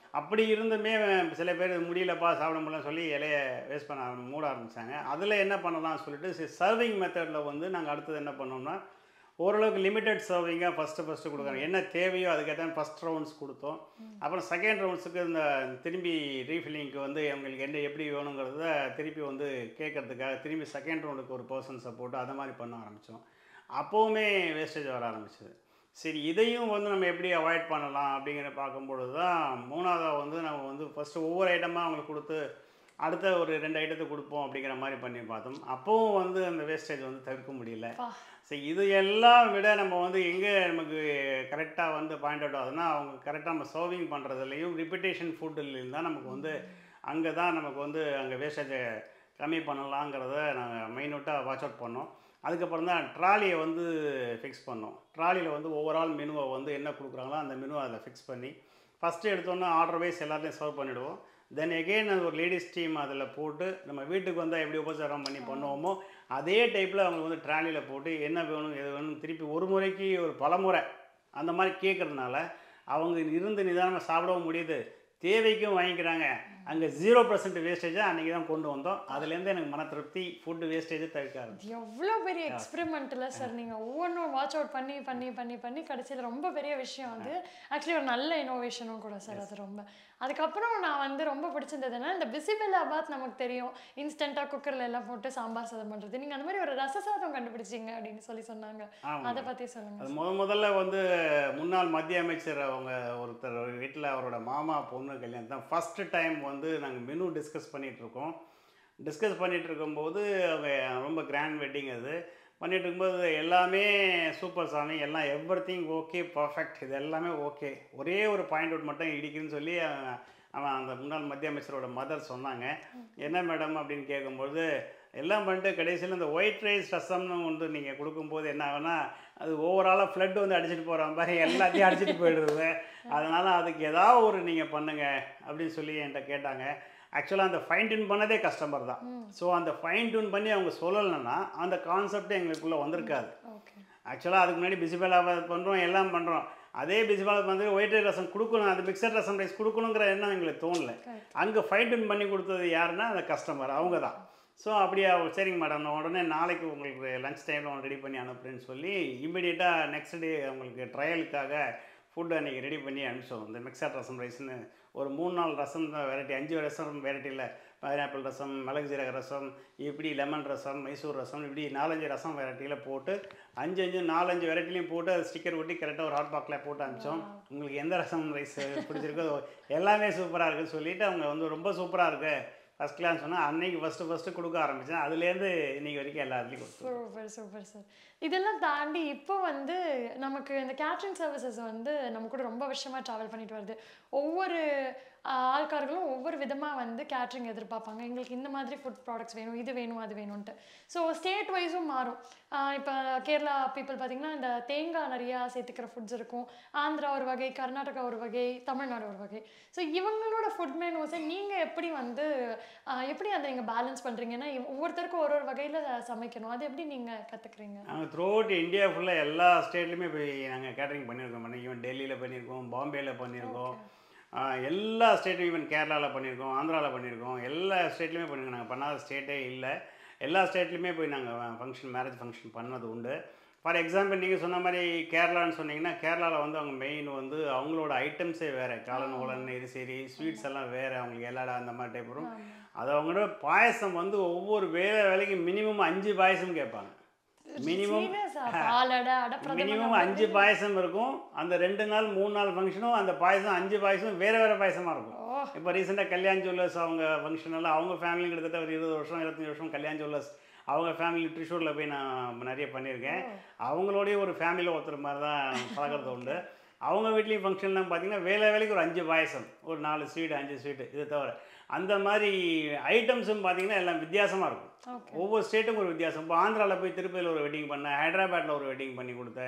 அப்படி இருந்துமே சில பேர் முடியலப்பா சாப்பிட முடியலன்னு சொல்லி இலைய வேஸ்ட் பண்ண ஆரம்பி- மூட ஆரம்பித்தாங்க அதில் என்ன பண்ணலாம்னு சொல்லிட்டு சர்விங் மெத்தடில் வந்து நாங்கள் அடுத்தது என்ன பண்ணோம்னா ஓரளவுக்கு லிமிட்டட் சர்விங்காக ஃபஸ்ட்டு ஃபஸ்ட்டு கொடுக்குறோம் என்ன தேவையோ அதுக்கேற்ற ஃபஸ்ட் ரவுண்ட்ஸ் கொடுத்தோம் அப்புறம் செகண்ட் ரவுண்ட்ஸுக்கு இந்த திரும்பி ரீஃபில்லிங்க்கு வந்து அவங்களுக்கு என்ன எப்படி வேணுங்கிறத திருப்பி வந்து கேட்கறதுக்காக திரும்பி செகண்ட் ரவுண்டுக்கு ஒரு பர்சன்ஸை போட்டு அதை மாதிரி பண்ண ஆரம்பித்தோம் அப்போவுமே வேஸ்டேஜ் வர ஆரம்பிச்சது சரி இதையும் வந்து நம்ம எப்படி அவாய்ட் பண்ணலாம் அப்படிங்கிற பார்க்கும்பொழுது தான் மூணாவதாக வந்து நம்ம வந்து ஃபஸ்ட்டு ஒவ்வொரு ஐட்டமாக அவங்களுக்கு கொடுத்து அடுத்த ஒரு ரெண்டு ஐட்டத்தை கொடுப்போம் அப்படிங்கிற மாதிரி பண்ணி பார்த்தோம் அப்போவும் வந்து அந்த வேஸ்டேஜ் வந்து தவிர்க்க முடியல பா. சரி இது எல்லாம் விட நம்ம வந்து எங்கே நமக்கு கரெக்டாக வந்து பாயிண்ட் அவுட் ஆகுதுன்னா அவங்க கரெக்டாக நம்ம சர்விங் பண்ணுறதுலையும் ரிப்பிட்டேஷன் ஃபுட்டுலையும் தான் நமக்கு வந்து அங்கே தான் நமக்கு வந்து அங்கே வேஸ்டேஜை கம்மி பண்ணலாங்கிறத நாங்கள் மைனூட்டாக வாட்ச் அவுட் பண்ணோம் அதுக்கப்புறம் தான் ட்ராலியை வந்து ஃபிக்ஸ் பண்ணோம் ட்ராலியில் வந்து ஓவரால் மெனுவை வந்து என்ன கொடுக்குறாங்களோ அந்த மெனுவை அதில் ஃபிக்ஸ் பண்ணி ஃபஸ்ட்டு எடுத்தோன்னே ஆர்டர் வைஸ் எல்லாத்தையும் சர்வ் பண்ணிவிடுவோம் தென் எகெயின் அது ஒரு லேடிஸ் டீம் அதில் போட்டு நம்ம வீட்டுக்கு வந்தால் எப்படி உபச்சாரம் பண்ணி பண்ணுவோமோ அதே டைப்பில் அவங்களுக்கு வந்து ட்ராலியில் போட்டு என்ன வேணும் எது வேணும் திருப்பி ஒரு முறைக்கு ஒரு பல முறை அந்த மாதிரி கேட்குறதுனால அவங்க இருந்து நிதானமாக சாப்பிடவும் முடியுது தேவைக்கும் வாங்கிக்கிறாங்க அங்கே ஜீரோ பர்சன்ட் வேஸ்டேஜாக அன்றைக்கி தான் கொண்டு வந்தோம் அதுலேருந்து எனக்கு மன திருப்தி ஃபுட்டு வேஸ்டேஜை தவிர்க்காது இது எவ்வளோ பெரிய எக்ஸ்பெரிமெண்ட்டில் சார் நீங்கள் ஒவ்வொன்றும் வாட்ச் அவுட் பண்ணி பண்ணி பண்ணி பண்ணி கடைசியில் ரொம்ப பெரிய விஷயம் அது ஆக்சுவலி ஒரு நல்ல இனோவேஷனும் கூட சார் அது ரொம்ப அதுக்கப்புறம் நான் வந்து ரொம்ப பிடிச்சிருந்ததுன்னா இந்த பிசிபெல்லாபாத் நமக்கு தெரியும் இன்ஸ்டண்ட்டாக குக்கரில் எல்லாம் போட்டு சாம்பார் சாதம் பண்ணுறது நீங்கள் அந்த மாதிரி ஒரு ரச சாதம் கண்டுபிடிச்சிங்க அப்படின்னு சொல்லி சொன்னாங்க ஆமாம் அதை பற்றி சொல்லுங்கள் அது முத முதல்ல வந்து முன்னாள் மத்திய அமைச்சர் அவங்க ஒருத்தர் வீட்டில் அவரோட மாமா பொண்ணு கல்யாணம் தான் ஃபஸ்ட்டு டைம் வந்து நாங்கள் மெனு டிஸ்கஸ் பண்ணிகிட்டு இருக்கோம் டிஸ்கஸ் பண்ணிகிட்டு இருக்கும்போது அவங்க ரொம்ப கிராண்ட் வெட்டிங் அது பண்ணிட்டு இருக்கும்போது எல்லாமே சூப்பர் சாமி எல்லாம் எவ்ரி திங் ஓகே பர்ஃபெக்ட் இது எல்லாமே ஓகே ஒரே ஒரு பாயிண்ட் அவுட் மட்டும் இடிக்குதுன்னு சொல்லி அவன் அவன் அந்த முன்னாள் மத்திய அமைச்சரோட மதர் சொன்னாங்க என்ன மேடம் அப்படின்னு கேட்கும்போது எல்லாம் பண்ணிட்டு கடைசியில் இந்த ஒயிட் ரைஸ் ரசம்னு வந்து நீங்கள் கொடுக்கும்போது என்ன ஆகுனா அது ஓவராலாக ஃப்ளட் வந்து அடிச்சிட்டு போகிற மாதிரி எல்லாத்தையும் அடிச்சிட்டு போயிடுறது அதனால் அதுக்கு ஏதாவது ஒரு நீங்கள் பண்ணுங்க அப்படின்னு சொல்லி என்கிட்ட கேட்டாங்க ஆக்சுவலாக அந்த ஃபைன் டியூன் பண்ணதே கஸ்டமர் தான் ஸோ அந்த ஃபைன் டியூன் பண்ணி அவங்க சொல்லலைன்னா அந்த கான்செப்டே எங்களுக்குள்ளே வந்திருக்காது ஓகே ஆக்சுவலாக அதுக்கு முன்னாடி பிசிபலாபாத் பண்ணுறோம் எல்லாம் பண்ணுறோம் அதே பிசிபலாபாத் வந்து ஒயிட் ரைஸ் ரசம் கொடுக்கணும் அந்த மிக்சர் ரசம் ரைஸ் கொடுக்கணுங்கிற எண்ணம் எங்களுக்கு தோணல அங்கே ஃபைன் டியூன் பண்ணி கொடுத்தது யாருன்னா அந்த கஸ்டமர் அவங்க தான் ஸோ அப்படியா சரிங்க மேடம் நான் உடனே நாளைக்கு உங்களுக்கு லஞ்ச் டைமில் ரெடி பண்ணி அனுப்புறேன்னு சொல்லி இம்மிடியேட்டாக நெக்ஸ்ட் டே அவங்களுக்கு ட்ரையலுக்காக ஃபுட் அன்றைக்கி ரெடி பண்ணி அனுப்பிச்சோம் இந்த மிக்சர் ரசம் ரைஸ்னு ஒரு மூணு நாலு ரசம் வெரைட்டி அஞ்சு ரசம் வெரைட்டியில் பைனாப்பிள் ரசம் மிளகு ஜீரக ரசம் இப்படி லெமன் ரசம் மைசூர் ரசம் இப்படி நாலஞ்சு ரசம் வெரைட்டியில் போட்டு அஞ்சு அஞ்சு நாலஞ்சு வெரைட்டிலையும் போட்டு அது ஸ்டிக்கர் ஒட்டி கரெக்டாக ஒரு ஹாட் பாக்ஸில் போட்டு அனுப்பிச்சோம் உங்களுக்கு எந்த ரசம் ரைஸ் பிடிச்சிருக்கோ அது எல்லாமே சூப்பராக இருக்குன்னு சொல்லிட்டு அவங்க வந்து ரொம்ப சூப்பராக இருக்கு ஃபஸ்ட் கிளாஸ் சொன்னால் அன்னைக்கு ஃபஸ்ட்டு ஃபஸ்ட்டு கொடுக்க ஆரம்பித்தேன் அதுலேருந்து இன்னைக்கு வரைக்கும் எல்லாத்துலேயும் கொடுத்து சூப்பர் சூப்பர் சார் இதெல்லாம் தாண்டி இப்போ வந்து நமக்கு இந்த கேட்ரிங் சர்வீசஸ் வந்து நம்ம கூட ரொம்ப வருஷமாக ட்ராவல் பண்ணிட்டு வருது ஒவ்வொரு ஆஹ், ஆள்கார்களும் ஒவ்வொரு விதமாக வந்து கேட்ரிங் எதிர்பார்ப்பாங்க எங்களுக்கு இந்த மாதிரி ஃபுட் ப்ராடக்ட்ஸ் வேணும் இது வேணும் அது வேணும்ன்ட்டு ஸோ ஸ்டேட் வைஸும் மாறும் இப்போ கேரளா பீப்புள் பார்த்தீங்கன்னா இந்த தேங்காய் நிறையா சேர்த்துக்கிற ஃபுட்ஸ் இருக்கும் ஆந்திரா ஒரு வகை கர்நாடகா ஒரு வகை தமிழ்நாடு ஒரு வகை ஸோ இவங்களோட ஃபுட் மெனுஸை நீங்கள் எப்படி வந்து ஆஹ், எப்படி அதை நீங்கள் பேலன்ஸ் பண்ணுறீங்கன்னா ஒவ்வொருத்தருக்கும் ஒரு ஒரு வகையில் சமைக்கணும் அது எப்படி நீங்கள் கற்றுக்குறீங்க நாங்கள் த்ரூ அவுட் இந்தியா ஃபுல்லாக எல்லா ஸ்டேட்லையுமே போய் நாங்கள் கேட்டரிங் பண்ணியிருக்கோம் மேடம் ஈவன் டெல்லியில் பண்ணியிருக்கோம் பாம்பேயில் பண்ணியிருக்கோம் ஆஹ் எல்லா ஸ்டேட்டும் ஈவன் கேரளாவில் பண்ணியிருக்கோம் ஆந்திராவில் பண்ணியிருக்கோம் எல்லா ஸ்டேட்லையுமே பண்ணியிருக்கோம் நாங்கள் பண்ணாத ஸ்டேட்டே இல்லை எல்லா ஸ்டேட்லையுமே போய் நாங்கள் ஃபங்க்ஷன் மேரேஜ் ஃபங்க்ஷன் பண்ணது உண்டு ஃபார் எக்ஸாம்பிள் நீங்கள் சொன்ன மாதிரி கேரளான்னு சொன்னீங்கன்னா கேரளாவில் வந்து அவங்க மெயின் வந்து அவங்களோட ஐட்டம்ஸே வேறு காளான் உலன் இது சரி ஸ்வீட்ஸ் எல்லாம் வேறு அவங்களுக்கு எல்லாடா அந்த மாதிரி டைப் வரும் அது அவங்களோட பாயசம் வந்து ஒவ்வொரு வேலை வேலைக்கு மினிமம் அஞ்சு பாயசம் கேட்பாங்க மினிமம் சீரியஸா பாலடை அடப்பிரதமன் மினிமம் அஞ்சு பாயசம் இருக்கும் அந்த ரெண்டு நாள் மூணு நாள் ஃபங்க்ஷனும் அந்த பாயசம் அஞ்சு பாயசம் வேறு வேறு பாயசமாக இருக்கும் ஓ இப்போ ரீசெண்டாக கல்யாண் ஜுவல்லர்ஸ் அவங்க ஃபங்க்ஷன் எல்லாம் அவங்க ஃபேமிலி கிட்டத்தட்ட ஒரு இருபது வருஷம் இருபத்தஞ்சி வருஷம் கல்யாண் ஜுவல்லர்ஸ் அவங்க ஃபேமிலி ட்ரிஷூரில் போய் நான் நிறைய பண்ணியிருக்கேன் அவங்களோடய ஒரு ஃபேமிலியில் ஒருத்தர் மாதிரி தான் பழகிறது உண்டு அவங்க வீட்லேயும் ஃபங்க்ஷன்லாம் பார்த்தீங்கன்னா வேலை வேலைக்கு ஒரு அஞ்சு பாயசம் ஒரு நாலு ஸ்வீட் அஞ்சு ஸ்வீட்டு இது தவிர அந்த மாதிரி ஐட்டம்ஸும் பார்த்தீங்கன்னா எல்லாம் வித்தியாசமாக இருக்கும் ஓகே ஒவ்வொரு ஸ்டேட்டுக்கும் ஒரு வித்தியாசம் இப்போ ஆந்திராவில் போய் திருப்பதியில் ஒரு வெட்டிங் பண்ணேன் ஹைதராபாத்தில் ஒரு வெட்டிங் பண்ணி கொடுத்தேன்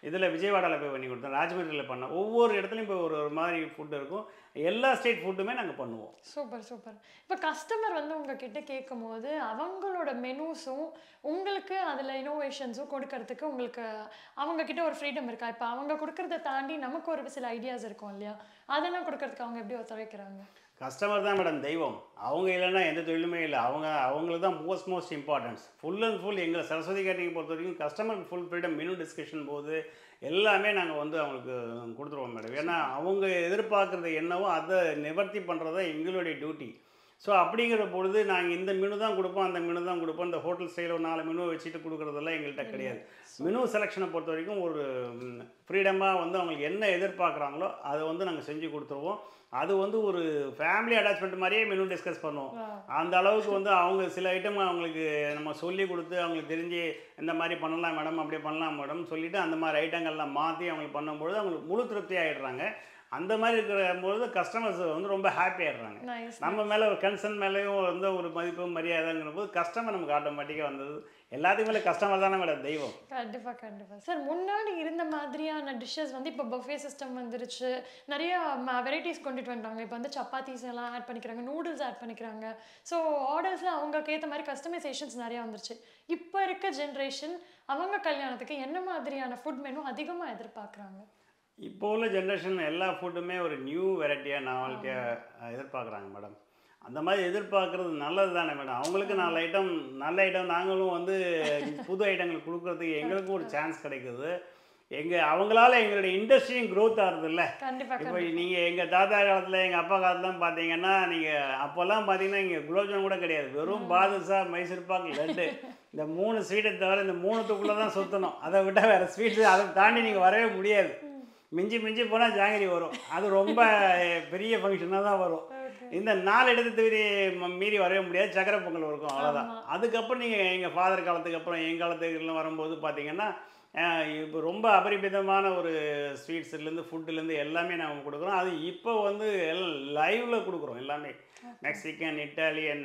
இதில் விஜயவாடாவில் போய் பண்ணி கொடுத்தோம் ராஜமன்றியில் பண்ணோம் ஒவ்வொரு இடத்துலையும் இப்போ ஒரு ஒரு மாதிரி ஃபுட் இருக்கும் எல்லா ஸ்டேட் ஃபுட்டுமே நாங்கள் பண்ணுவோம் சூப்பர் சூப்பர் இப்போ கஸ்டமர் வந்து உங்ககிட்ட கேட்கும்போது அவங்களோட மெனூஸும் உங்களுக்கு அதில் இனோவேஷன்ஸும் கொடுக்கறதுக்கு உங்களுக்கு அவங்க கிட்ட ஒரு ஃப்ரீடம் இருக்கா இப்போ அவங்க கொடுக்கறத தாண்டி நமக்கு ஒரு சில ஐடியாஸ் இருக்கும் இல்லையா அதெல்லாம் கொடுக்கறதுக்கு அவங்க எப்படி ஒத்துழைக்கிறாங்க கஸ்டமர் தான் மேடம் தெய்வம் அவங்க இல்லைன்னா எந்த தொழிலுமே இல்லை அவங்க அவங்களுக்கு தான் most most importance full and full எங்களை சரஸ்வதி கேட்டரிங் பொறுத்த வரைக்கும் கஸ்டமருக்கு ஃபுல் ஃப்ரீடம் மெனு டிஸ்கஷன் போது எல்லாமே நாங்கள் வந்து அவங்களுக்கு கொடுத்துருவோம் மேடம் ஏன்னா அவங்க எதிர்பார்க்குறது என்னவோ அதை நிவர்த்தி பண்ணுறது தான் எங்களுடைய டியூட்டி ஸோ அப்படிங்கிற பொழுது நாங்கள் இந்த மெனு தான் கொடுப்போம் அந்த மெனு தான் கொடுப்போம் இந்த ஹோட்டல் ஸ்டைலில் ஒரு நாலு மெனு வச்சுட்டு கொடுக்குறதெல்லாம் எங்கள்கிட்ட கிடையாது மெனு செலெக்ஷனை பொறுத்த வரைக்கும் ஒரு ஃப்ரீடமாக வந்து அவங்களுக்கு என்ன எதிர்பார்க்குறாங்களோ அதை வந்து நாங்கள் செஞ்சு கொடுத்துருவோம் அது வந்து ஒரு ஃபேமிலி அட்டாச்மெண்ட் மாதிரியே மெனு டிஸ்கஸ் பண்ணுவோம் Wow. அந்த அளவுக்கு வந்து அவங்க சில ஐட்டம் அவங்களுக்கு நம்ம சொல்லி கொடுத்து அவங்களுக்கு தெரிஞ்சு இந்த மாதிரி பண்ணலாம் மேடம் அப்படியே பண்ணலாம் மேடம் சொல்லிவிட்டு அந்த மாதிரி ஐட்டங்கள்லாம் மாற்றி அவங்களுக்கு பண்ணும்பொழுது அவங்களுக்கு முழு திருப்தி ஆகிடுறாங்க அந்த மாதிரி இருக்கிற பொழுது கஸ்டமர்ஸ் வந்து ரொம்ப ஹாப்பி ஆகிடுறாங்க நைஸ் நம்ம மேலே ஒரு கன்சர்ன் மேலேயும் வந்து ஒரு மதிப்பு மரியாதைங்கிற போது கஸ்டமர் நமக்கு ஆட்டோமேட்டிக்காக வந்தது எல்லாத்துக்கும் மேலே கஸ்டமர் தானே மேடம் தெய்வம் கண்டிப்பாக கண்டிப்பாக சார் முன்னாடி இருந்த மாதிரியான டிஷ்ஷஸ் வந்து இப்போ பஃபே சிஸ்டம் வந்துருச்சு நிறைய வெரைட்டிஸ் கொண்டுட்டு வந்துட்டாங்க இப்போ வந்து சப்பாத்திஸ் எல்லாம் ஆட் பண்ணிக்கிறாங்க நூடுல்ஸ் ஆட் பண்ணிக்கிறாங்க ஸோ ஆர்டர்ஸில் அவங்களுக்கு ஏற்ற மாதிரி கஸ்டமைசேஷன்ஸ் நிறையா வந்துருச்சு இப்போ இருக்க ஜென்ரேஷன் அவங்க கல்யாணத்துக்கு என்ன மாதிரியான ஃபுட் மெனு அதிகமாக எதிர்பார்க்குறாங்க இப்போ உள்ள ஜென்ரேஷன் எல்லா ஃபுட்டுமே ஒரு நியூ வெரைட்டியாக நாவல்ட்டியாக எதிர்பார்க்குறாங்க மேடம் அந்த மாதிரி எதிர்பார்க்குறது நல்லது தானே மேடம் அவங்களுக்கு நாலு ஐட்டம் நல்ல ஐட்டம் நாங்களும் வந்து புது ஐட்டங்கள் கொடுக்கறதுக்கு எங்களுக்கும் ஒரு சான்ஸ் கிடைக்குது எங்கள் அவங்களால எங்களுடைய இண்டஸ்ட்ரியும் க்ரோத் ஆகுதுல்ல கண்டிப்பாக இப்போ நீங்கள் எங்கள் தாத்தா காலத்தில் எங்கள் அப்பா காலத்துலாம் பார்த்தீங்கன்னா நீங்கள் அப்போல்லாம் பார்த்தீங்கன்னா இங்கே குலோப்ஜாம் கூட கிடையாது வெறும் பாதுஷா மைசூர் பாக் லட்டு இந்த மூணு ஸ்வீட்டை தவிர இந்த மூணுத்துக்குள்ளே தான் சுற்றணும் அதை விட்டால் வேறு ஸ்வீட்ஸு அதை தாண்டி நீங்கள் வரவே முடியாது மிஞ்சி மிஞ்சி போனால் ஜாங்கிரி வரும் அது ரொம்ப பெரிய ஃபங்க்ஷனாக தான் வரும் இந்த நாலு இடத்தை தவிர ம- மீறி வரவே முடியாது சக்கரை பொங்கல் இருக்கும் அவ்வளோதான் அதுக்கப்புறம் நீங்கள் எங்கள் ஃபாதர் காலத்துக்கு அப்புறம் எங்கள் காலத்துக்குலாம் வரும்போது பார்த்தீங்கன்னா அஹ், இப்போ ரொம்ப அபரிமிதமான ஒரு ஸ்வீட்ஸ்லேருந்து ஃபுட்டுலேருந்து எல்லாமே நாங்கள் கொடுக்குறோம் அது இப்போ வந்து எல் லைவில் கொடுக்குறோம் எல்லாமே மெக்சிகன் இட்டாலியன்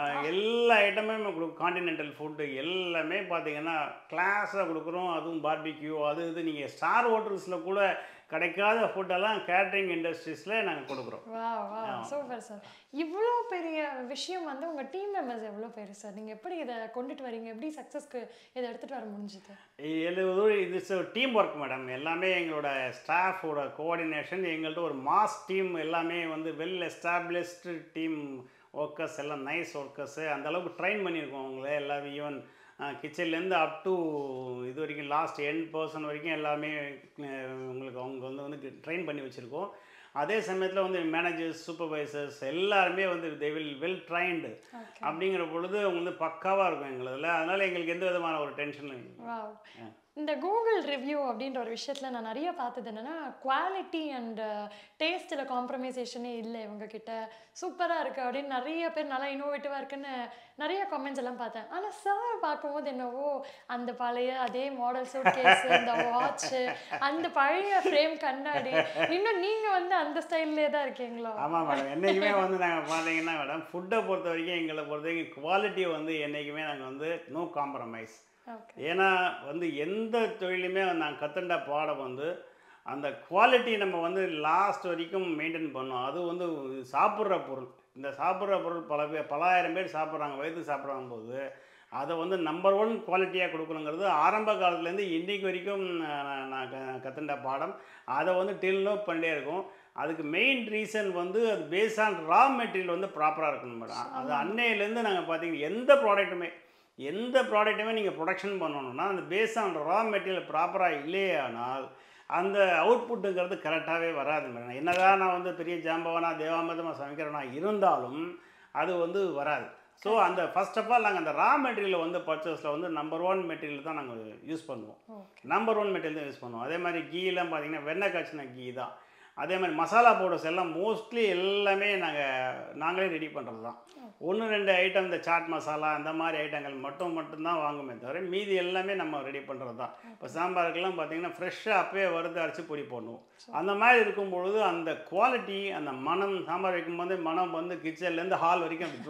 எல்லா ஐட்டமே கொடுக்கும் காண்டினென்டல் ஃபுட்டு எல்லாமே பார்த்தீங்கன்னா கிளாஸாக கொடுக்குறோம் அதுவும் பார்பிக்யூ அது இது நீங்கள் ஸ்டார் ஹோட்டல்ஸில் கூட கிடைக்காத ஃபுட்டெல்லாம் கேட்ரிங் இண்டஸ்ட்ரீஸில் நாங்கள் கொடுக்குறோம் வா வா சூப்பர் சார் இவ்வளோ பெரிய விஷயம் வந்து உங்கள் டீம் மெம்பர்ஸ் எவ்வளோ பேர் சார் நீங்கள் எப்படி இதை கொண்டுட்டு வரீங்க எப்படி சக்ஸஸ்க்கு இதை எடுத்துகிட்டு வர முடிஞ்சுது இது இது டீம் ஒர்க் மேடம் எல்லாமே எங்களோட ஸ்டாஃபோட கோஆர்டினேஷன் எங்கள்கிட்ட ஒரு மாஸ் டீம் எல்லாமே வந்து வெல் எஸ்டாப்ளிஷ்டு டீம் ஒர்க்கர்ஸ் எல்லாம் நைஸ் ஒர்க்கர்ஸு அந்த அளவுக்கு ட்ரெயின் பண்ணியிருக்கோம் அவங்கள எல்லாரும் ஈவன் கிச்சன்லேருந்து அப் டு இது வரைக்கும் லாஸ்ட் என் பர்சன் வரைக்கும் எல்லாமே அஹ், உங்களுக்கு அவங்க வந்து வந்து ட்ரெயின் பண்ணி வச்சுருக்கோம் அதே சமயத்தில் வந்து மேனேஜர்ஸ் சூப்பர்வைசர்ஸ் எல்லாருமே வந்து தே வில் வெல் ட்ரைன்டு அப்படிங்கிற பொழுது அவங்க வந்து பக்காவாக இருக்கும் எங்களதில் அதனால் எங்களுக்கு எந்த விதமான ஒரு டென்ஷனும் இல்லை வாவ் இந்த கூகுள் ரிவ்யூ அப்படின்ற ஒரு விஷயத்தில் நான் நிறைய பார்த்தது என்னன்னா குவாலிட்டி அண்ட் டேஸ்ட்டில் காம்ப்ரமைசேஷனே இல்லை இவங்க கிட்ட சூப்பராக இருக்குது அப்படின்னு நிறைய பேர் நல்லா இன்னோவேட்டிவாக இருக்குன்னு நிறைய காமெண்ட்ஸ் எல்லாம் பார்த்தேன் ஆனால் சார் பார்க்கும்போது என்னவோ அந்த பழைய அதே மாடல் சூட் கேஸ் அந்த வாட்ச்சு அந்த பழைய ஃப்ரேம் கண்ணாடி இன்னும் நீங்கள் வந்து அந்த ஸ்டைல்லே தான் இருக்கீங்களோ ஆமாம் மேடம் என்றைக்குமே வந்து நாங்கள் பார்த்தீங்கன்னா மேடம் ஃபுட்டை பொறுத்த வரைக்கும் எங்களை பொறுத்த வரைக்கும் குவாலிட்டியை வந்து என்றைக்குமே நாங்கள் வந்து நோ காம்ப்ரமைஸ் ஓகே ஏன்னா வந்து எந்த தொழிலுமே நாங்கள் கற்றுண்ட பாடம் வந்து அந்த குவாலிட்டி நம்ம வந்து லாஸ்ட் வரைக்கும் மெயின்டைன் பண்ணோம் அது வந்து சாப்பிட்ற பொருள் இந்த சாப்பிட்ற பொருள் பல பேர் பலாயிரம் பேர் சாப்பிட்றாங்க வயிற்று சாப்பிட்றாங்க போது அதை வந்து நம்பர் ஒன் குவாலிட்டியாக கொடுக்கணுங்கிறது ஆரம்ப காலத்துலேருந்து இன்றைக்கு வரைக்கும் நான் நான் க கற்றுண்ட பாடம் அதை வந்து டில் நோட் பண்ணிட்டே இருக்கும் அதுக்கு மெயின் ரீசன் வந்து அது பேஸ் ஆன் ரா மெட்டீரியல் வந்து ப்ராப்பராக இருக்கணும் மேடம் அது அன்னையிலேருந்து நாங்கள் பார்த்தீங்கன்னா எந்த ப்ராடக்ட்டுமே எந்த ப்ராடக்ட்டுமே நீங்கள் ப்ரொடக்ஷன் பண்ணணும்னா அந்த பேஸ் ஆன் ரா மெட்டீரியல் ப்ராப்பராக இல்லையானால் அந்த அவுட்புட்டுங்கிறது கரெக்டாகவே வராது மேடம் என்னதான் நான் வந்து பெரிய ஜாம்பவனா தேவாமிர்தமாக சமைக்கிறேனா இருந்தாலும் அது வந்து வராது ஸோ அந்த ஃபர்ஸ்ட் ஆஃப் ஆல் நாங்கள் அந்த ரா மெட்டீரியல் வந்து பர்ச்சேஸில் வந்து நம்பர் ஒன் மெட்டீரியல் தான் நாங்கள் யூஸ் பண்ணுவோம் ஓகே நம்பர் ஒன் மெட்டீரியல் தான் யூஸ் பண்ணுவோம் அதே மாதிரி கீலாம் பார்த்தீங்கன்னா வெண்ணெய் காய்ச்சின கீ தான் அதே மாதிரி மசாலா பவுடர்ஸ் எல்லாம் மோஸ்ட்லி எல்லாமே நாங்கள் நாங்களே ரெடி பண்ணுறது தான் ஒன்று ரெண்டு ஐட்டம் இந்த சாட் மசாலா அந்த மாதிரி ஐட்டங்கள் மட்டும் மட்டும்தான் வாங்குமே தவிர மீதி எல்லாமே நம்ம ரெடி பண்ணுறது தான் இப்போ சாம்பாருக்கெல்லாம் பார்த்தீங்கன்னா ஃப்ரெஷ்ஷாக அப்பயே வறுத்து அரைச்சி பொடி பண்ணுவோம் அந்த மாதிரி இருக்கும் பொழுது அந்த குவாலிட்டி அந்த மனம் சாம்பார் வைக்கும்போது மனம் வந்து கிச்சன்லேருந்து ஹால் வரைக்கும் அப்படி தூக்கும்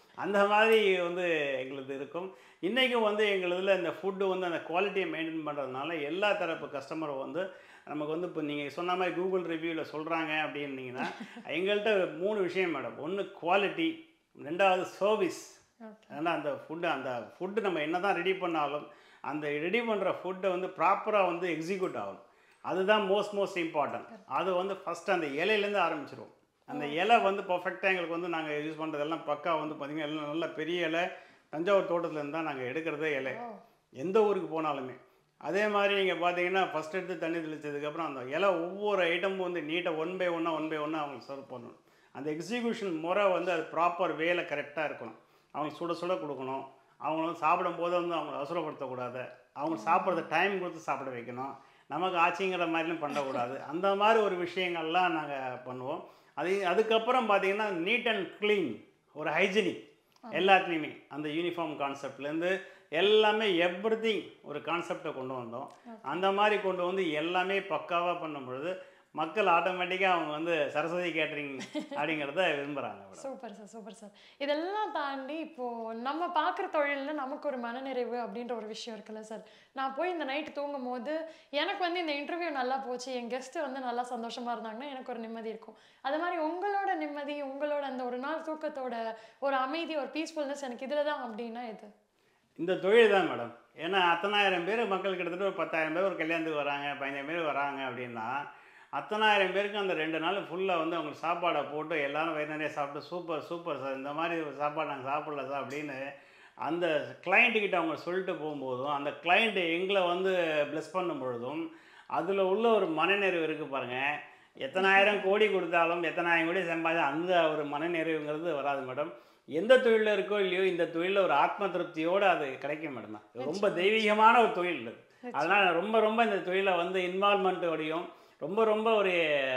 அந்த மாதிரி வந்து எங்களுது இருக்கும் இன்றைக்கும் வந்து எங்களுதுல இந்த ஃபுட்டு வந்து அந்த குவாலிட்டியை மெயின்டைன் பண்ணுறதுனால எல்லா தரப்பு கஸ்டமரும் வந்து நமக்கு வந்து இப்போ நீங்கள் சொன்ன மாதிரி கூகுள் ரிவ்யூவில் சொல்கிறாங்க அப்படின்னீங்கன்னா எங்கள்கிட்ட மூணு விஷயம் மேடம் ஒன்று குவாலிட்டி ரெண்டாவது சர்வீஸ் ஓகே ஏன்னா அந்த ஃபுட்டு அந்த ஃபுட்டு நம்ம என்ன தான் ரெடி பண்ணாலும் அந்த ரெடி பண்ணுற ஃபுட்டை வந்து ப்ராப்பராக வந்து எக்ஸிக்யூட் ஆகணும் அதுதான் மோஸ்ட் மோஸ்ட் இம்பார்ட்டன்ட் அது வந்து ஃபஸ்ட்டு அந்த இலையிலேருந்து ஆரம்பிச்சிருவோம் அந்த இலை வந்து பர்ஃபெக்டாக எங்களுக்கு வந்து நாங்கள் யூஸ் பண்ணுறதெல்லாம் பக்கா வந்து பார்த்திங்கன்னா எல்லாம் நல்ல பெரிய இலை தஞ்சாவூர் தோட்டத்துலேருந்து தான் நாங்கள் எடுக்கிறதே இலை ஓ எந்த ஊருக்கு போனாலுமே அதே மாதிரி நீங்கள் பார்த்தீங்கன்னா ஃபஸ்ட் எடுத்து தண்ணி தெளிச்சதுக்கப்புறம் அந்த இலை ஒவ்வொரு ஐட்டமும் வந்து நீட்டாக ஒன் பை ஒன்னாக ஒன் பை ஒன்னாக அவங்களுக்கு சர்வ் பண்ணணும் அந்த எக்ஸிக்யூஷன் முறை வந்து அது ப்ராப்பர் வேலை கரெக்டாக இருக்கணும் அவங்களுக்கு சுட சுட கொடுக்கணும் அவங்க வந்து சாப்பிடும்போது வந்து அவங்க அவசரப்படுத்தக்கூடாது அவங்க சாப்பிட்றத டைம் கொடுத்து சாப்பிட வைக்கணும் நமக்கு ஆச்சிங்கிற மாதிரிலாம் பண்ணக்கூடாது அந்த மாதிரி ஒரு விஷயங்கள்லாம் நாங்கள் பண்ணுவோம் அது அதுக்கப்புறம் பார்த்தீங்கன்னா நீட் அண்ட் க்ளீன் ஒரு ஹைஜீனிக் எல்லாத்துலேயுமே அந்த யூனிஃபார்ம் கான்செப்ட்லேருந்து எல்லாமே எவ்ரி ஒரு கான்செப்டை கொண்டு வந்தோம் அந்த மாதிரி கொண்டு வந்து எல்லாமே பக்காவாக பண்ணும் பொழுது மக்கள் ஆட்டோமேட்டிக்காக அவங்க வந்து சரஸ்வதி கேட்ரிங் அப்படிங்கிறத விரும்புகிறாங்க madam super sir super sir இதெல்லாம் தாண்டி இப்போ நம்ம பார்க்குற தொழிலில் நமக்கு ஒரு மனநிறைவு அப்படின்ற ஒரு விஷயம் இருக்குல்ல சார் நான் போய் இந்த நைட்டு தூங்கும் போது எனக்கு வந்து இந்த இன்டர்வியூ நல்லா போச்சு என் கெஸ்ட்டு வந்து நல்லா சந்தோஷமா இருந்தாங்கன்னா எனக்கு ஒரு நிம்மதி இருக்கும் அது மாதிரி உங்களோட நிம்மதி உங்களோட அந்த ஒரு நாள் தூக்கத்தோட ஒரு அமைதி ஒரு பீஸ்ஃபுல்னஸ் எனக்கு இதில் தான் அப்படின்னா இது இந்த தொழில் தான் மேடம் ஏன்னா அத்தனாயிரம் பேர் மக்கள் கிட்டத்தட்ட ஒரு பத்தாயிரம் பேர் ஒரு கல்யாணத்துக்கு வராங்க பதினஞ்சாயிரம் பேர் வராங்க அப்படின்னா அத்தனாயிரம் பேருக்கு அந்த ரெண்டு நாள் ஃபுல்லாக வந்து அவங்க சாப்பாடை போட்டு எல்லாரும் வயிறு நிறைய சாப்பிட்டு சூப்பர் சூப்பர் சார் இந்த மாதிரி ஒரு சாப்பாடு நாங்கள் சாப்பிடல சார் அப்படின்னு அந்த கிளைண்ட்டுக்கிட்ட அவங்க சொல்லிட்டு போகும்போதும் அந்த கிளைண்ட்டு எங்களை வந்து ப்ளஸ் பண்ணும் பொழுதும் அதில் உள்ள ஒரு மனநிறைவு இருக்குது பாருங்கள் எத்தனாயிரம் கோடி கொடுத்தாலும் எத்தனாயிரம் கோடி சம்பாதி அந்த ஒரு மனநிறைவுங்கிறது வராது மேடம் எந்த தொழிலில் இருக்கோ இல்லையோ இந்த தொழிலில் ஒரு ஆத்ம திருப்தியோடு அது கிடைக்கும் மேடம் ரொம்ப தெய்வீகமான ஒரு தொழில் இது அதனால் ரொம்ப ரொம்ப இந்த தொழிலை வந்து இன்வால்மெண்ட்டோடையும் ரொம்ப ரொம்ப ஒரு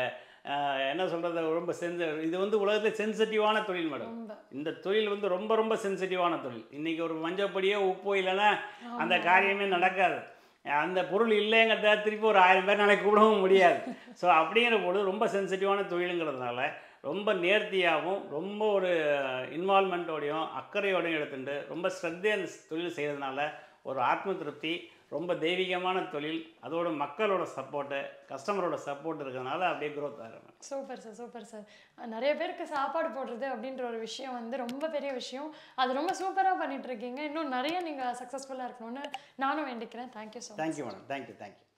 அஹ், என்ன சொல்கிறது ரொம்ப சென்ச இது வந்து உலகத்தில் சென்சிட்டிவான தொழில் மேடம் ரொம்ப இந்த தொழில் வந்து ரொம்ப ரொம்ப சென்சிட்டிவான தொழில் இன்றைக்கி ஒரு மஞ்சப்பொடியோ உப்போ இல்லைன்னா அந்த காரியமே நடக்காது அந்த பொருள் இல்லைங்கிறத திருப்பி ஒரு ஆயிரம் பேர் நாளைக்கு கூப்பிடவும் முடியாது ஸோ அப்படிங்கிற பொழுது ரொம்ப சென்சிட்டிவான தொழிலுங்கிறதுனால ரொம்ப நேர்த்தியாகவும் ரொம்ப ஒரு இன்வால்மெண்ட்டோடையும் அக்கறையோடையும் எடுத்துட்டு ரொம்ப ஸ்ரத்தையாக அந்த தொழில் செய்கிறதுனால ஒரு ஆத்ம திருப்தி ரொம்ப தெய்வீகமான தொழில் அதோட மக்களோட சப்போர்ட்டு கஸ்டமரோட சப்போர்ட் இருக்கிறதுனால அப்படியே growth ஆகும் சூப்பர் சார் சூப்பர் சார் நிறைய பேருக்கு சாப்பாடு போடுறது அப்படின்ற ஒரு விஷயம் வந்து ரொம்ப பெரிய விஷயம் அது ரொம்ப சூப்பராக பண்ணிட்டு இருக்கீங்க இன்னும் நிறைய நீங்கள் சக்ஸஸ்ஃபுல்லாக இருக்கணும்னு நானும் வேண்டிக்கிறேன் thank you so much thank you madam thank you thank you